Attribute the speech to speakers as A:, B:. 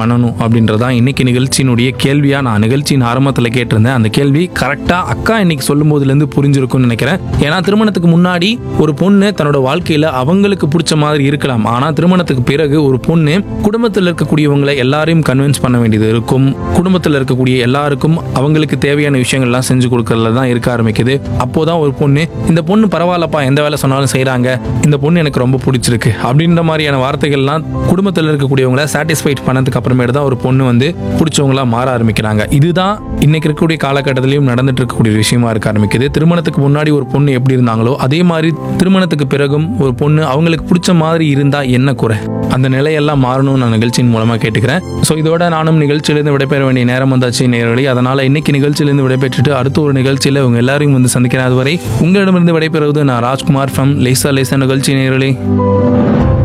A: பண்ணணும் அப்படின்றதான் இன்னைக்கு நிகழ்ச்சியினுடைய கேள்வியா நான் நிகழ்ச்சியின் ஆரம்பத்தில் கேட்டிருந்தேன் அந்த கேள்வி கரெக்டா அக்கா இன்னைக்கு சொல்லும் போதுலேருந்து புரிஞ்சிருக்கும்னு நினைக்கிறேன் ஏன்னா திருமணத்துக்கு முன்னாடி ஒரு பொண்ணு தன்னோட வாழ்க்கையில அவங்களுக்கு பிடிச்ச மாதிரி இருக்கலாம் ஆனா திருமணத்துக்கு பிறகு ஒரு பொண்ணு குடும்பத்தில் இருக்கக்கூடியவங்களை எல்லாரையும் கன்வின்ஸ் பண்ண வேண்டியது இருக்கும் குடும்பத்தில் இருக்கக்கூடிய எல்லாருக்கும் அவங்களுக்கு தேவையான விஷயங்கள்லாம் செஞ்சு கொடுக்கறதுல தான் இருக்க ஆரம்பிக்குது அப்போதான் ஒரு பொண்ணு இந்த பொண்ணு பரவாயில்லப்பா எந்த வேலை சொன்னாலும் செய்றாங்க இந்த பொண்ணு எனக்கு ரொம்ப பிடிச்சிருக்கு அப்படின்ற மாதிரியான வார்த்தைகள்லாம் குடும்பத்தில் இருக்கக்கூடியவங்கள சாட்டிஸ்ஃபைட் பண்ணதுக்கு அப்புறமேட்டு தான் ஒரு பொண்ணு வந்து பிடிச்சவங்களா மாற ஆரம்பிக்கிறாங்க இதுதான் இன்னைக்கு இருக்கக்கூடிய காலகட்டத்திலையும் நடந்துட்டு இருக்கக்கூடிய ஒரு விஷயமா இருக்க ஆரம்பிக்குது திருமணத்துக்கு முன்னாடி ஒரு பொண்ணு எப்படி இருந்தாங்களோ அதே மாதிரி திருமணத்துக்கு பிறகும் ஒரு பொண்ணு அவங்களுக்கு பிடிச்ச மாதிரி இருந்தா என்ன குறை அந்த நிலையெல்லாம் மாறணும்னு நான் நிகழ்ச்சியின் மூலமா கேட்டுக்கிறேன் ஸோ இதோட நானும் நிகழ்ச்சியிலிருந்து விடைபெற வேண்டிய நேரம் வந்தாச்சு நேரடி அதனால இன்னைக்கு நிகழ்ச்சியிலிருந்து விடைபெற்றுட்டு அடுத்த ஒரு நிகழ்ச்சியில உங்க எல்லாரையும் வந்து சந்திக்கிறேன் அதுவரை உங்களிடமிருந்து விடைபெறுவது நான் ராஜ்குமார் ஃப்ரம் லேசா லேசா நிகழ்ச்சி நேரடி